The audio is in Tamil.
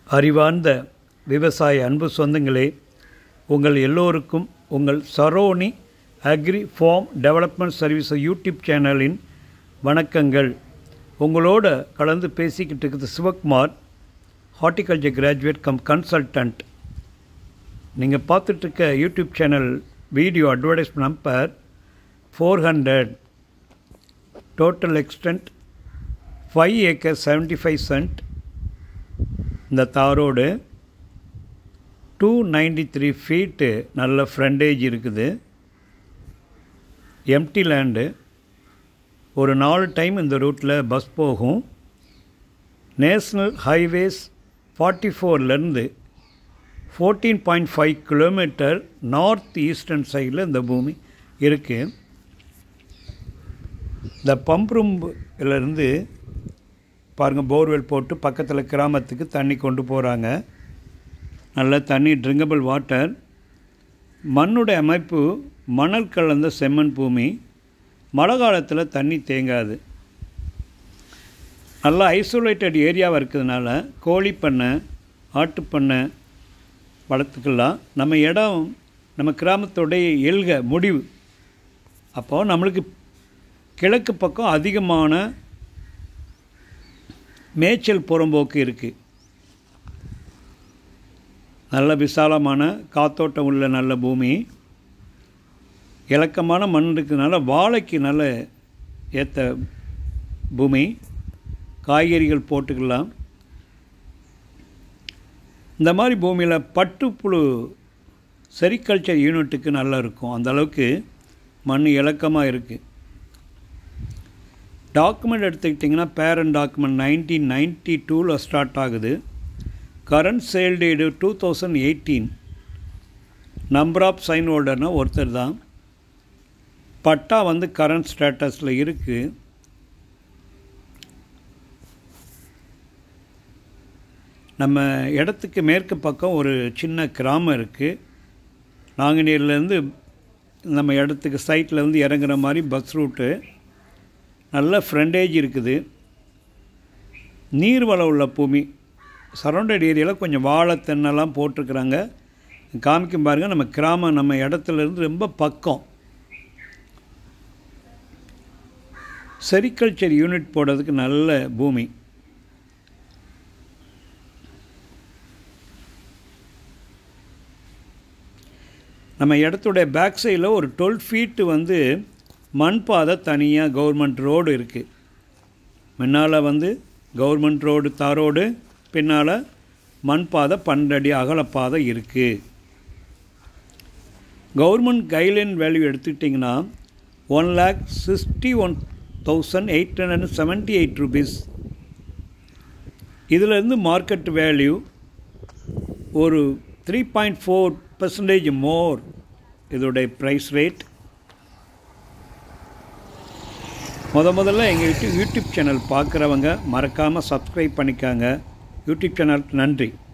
அறிவார்ந்த விவசாய அன்பு சொந்தங்களே உங்கள் எல்லோருக்கும் உங்கள் Saroni agri farm development service YouTube சேனலின் வணக்கங்கள் உங்களோட கலந்து பேசிக்கிட்டு இருக்குது Sivakumar horticulture graduate cum consultant நீங்கள் பார்த்துட்ருக்க YouTube channel video advertise number four hundred total extent five acre seventy five cent இந்த தாரோடு டூ நைன்டி த்ரீ ஃபீட்டு நல்ல ஃப்ரண்டேஜ் இருக்குது எம்டி லேண்டு ஒரு நாலு டைம் இந்த ரூட்டில் பஸ் போகும் நேஷ்னல் ஹைவேஸ் ஃபார்ட்டி ஃபோர்லேருந்து fourteen point five kilometre north eastern சைடில் இந்த பூமி இருக்குது இந்த பம்ப் ரூம்லேருந்து பாருங்கள் போர்வெல் போட்டு பக்கத்தில் கிராமத்துக்கு தண்ணி கொண்டு போகிறாங்க நல்ல தண்ணி ட்ரிங்கபிள் வாட்டர் மண்ணுடைய அமைப்பு மணல் கலந்த செம்மண் பூமி மழை காலத்தில் தண்ணி தேங்காது நல்லா ஐசோலேட்டட் ஏரியாவாக இருக்கிறதுனால கோழி பண்ணை ஆட்டுப்பண்ணை வளர்த்துக்கலாம் நம்ம இடம் நம்ம கிராமத்துடைய எல்க முடிவு அப்போது நம்மளுக்கு கிழக்கு பக்கம் அதிகமான மேய்ச்சல் புறம்போக்கு இருக்குது நல்ல விசாலமான காத்தோட்டம் உள்ள நல்ல பூமி இலக்கமான மண் இருக்கிறதுனால வாழைக்கு நல்ல ஏற்ற பூமி காய்கறிகள் போட்டுக்கலாம் இந்த மாதிரி பூமியில் பட்டுப்புழு செரிகல்ச்சர் யூனிட்டுக்கு நல்லா இருக்கும் அந்தளவுக்கு மண் இலக்கமாக இருக்குது டாக்குமெண்ட் எடுத்துக்கிட்டிங்கன்னா பேரண்ட் டாக்குமெண்ட் நைன்டீன் நைன்ட்டி டூவில் ஸ்டார்ட் ஆகுது current sale deed two thousand eighteen number of sign ஹோல்டர்னால் ஒருத்தர் தான் பட்டா வந்து கரண்ட் ஸ்டேட்டஸில் இருக்குது நம்ம இடத்துக்கு மேற்கு பக்கம் ஒரு சின்ன கிராமம் இருக்குது நாங்குநீர்லேருந்து நம்ம இடத்துக்கு சைட்டில் வந்து இறங்குற மாதிரி பஸ் ரூட்டு நல்ல ஃப்ரண்டேஜ் இருக்குது நீர்வளம் உள்ள பூமி சரௌண்டட் ஏரியாவில் கொஞ்சம் வாழை தென்னெல்லாம் போட்டிருக்குறாங்க காமிக்கும் பாருங்கள் நம்ம கிராமம் நம்ம இடத்துலேருந்து ரொம்ப பக்கம் செரிகல்ச்சர் யூனிட் போடுறதுக்கு நல்ல பூமி நம்ம இடத்துடைய பேக் சைடில் ஒரு டுவெல் ஃபீட்டு வந்து மண் பாதை தனியாக கவர்மெண்ட் ரோடு இருக்குது முன்னால் வந்து கவர்மெண்ட் ரோடு தாரோடு பின்னால் மண் பாதை பன்னெண்டு அகலப்பாதை இருக்குது கவர்மெண்ட் கைட்லைன் வேல்யூ எடுத்துக்கிட்டிங்கன்னா one lakh sixty one thousand eight hundred seventy eight rupees இதிலேருந்து மார்க்கெட் வேல்யூ ஒரு three point four percentage more இதோடைய ப்ரைஸ் ரேட் முத முதல்ல எங்கள் யூடியூப் யூடியூப் சேனல் பார்க்குறவங்க மறக்காமல் சப்ஸ்கிரைப் பண்ணிக்காங்க யூடியூப் சேனலுக்கு நன்றி